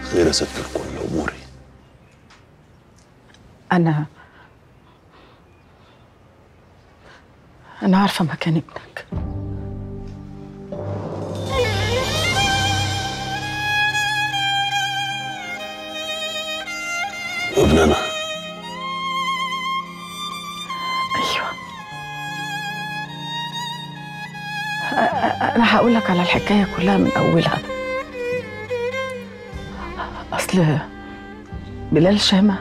خير يا ست الكل اموري أنا أنا عارفة مكان ابنك ابن انا أيوة أ- أ- أنا هقول لك على الحكاية كلها من أولها أصل بلال شامة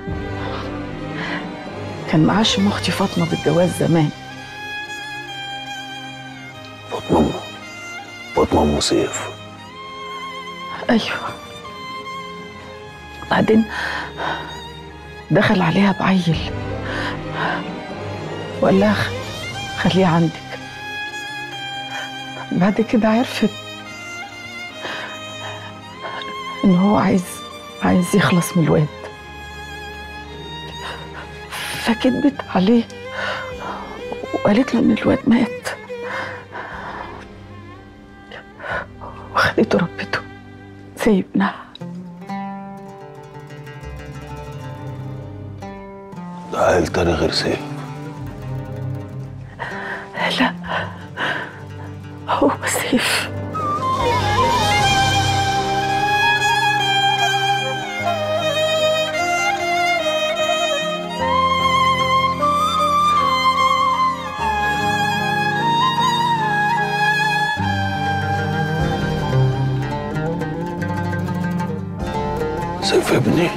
كان معاشم أختي فاطمة بالجواز زمان فاطمه أم- فاطمه ام سيف أيوة بعدين دخل عليها بعيل وقال لها خ- خليه عندك بعد كده عرفت إن هو عايز عايز يخلص من الواد فكدبت عليه وقالت له إن الواد مات وخدته ربته زي ابنها ده عيل تاني غير سيف لا هو سيف سيف ابني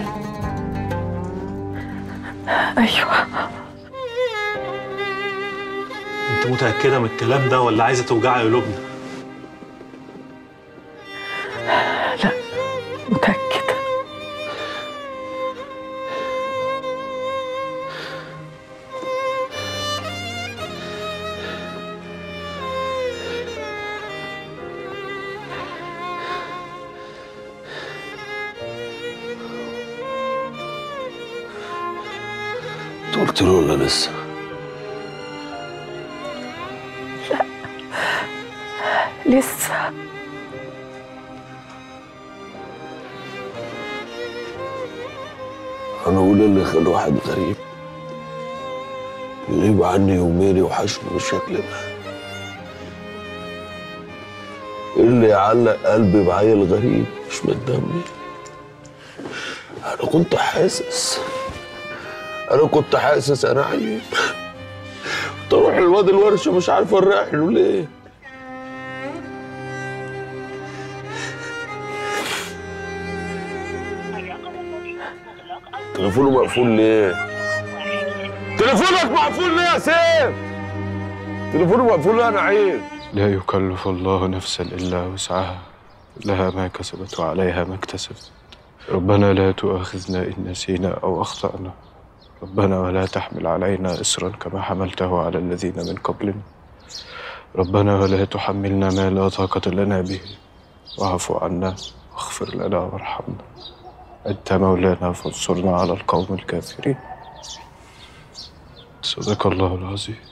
ايوه انت متأكدة من الكلام ده ولا عايزة توجعي قلوبنا؟ لا متأكدة انت قلت له ولا لسه لسه انا اقول اللي خلى واحد غريب يغيب عني يومين يوحشني بالشكل ده إيه اللي يعلق قلبي بعيل غريب مش من دمي انا كنت حاسس انا كنت حاسس انا عيب كنت اروح الواد الورشه مش عارف اريح له ليه تليفونه مقفول ليه؟ تليفونك مقفول ليه يا سيف؟ تليفونه مقفول ليه انا عيب؟ لا يكلف الله نفسا إلا وسعها لها ما كسبت وعليها ما اكتسبت ربنا لا تؤاخذنا إن نسينا أو أخطأنا ربنا ولا تحمل علينا إصرا كما حملته على الذين من قبلنا ربنا ولا تحملنا ما لا طاقة لنا به واعف عنا واغفر لنا وارحمنا أنت مولانا فانصرنا على القوم الكافرين صدق الله العظيم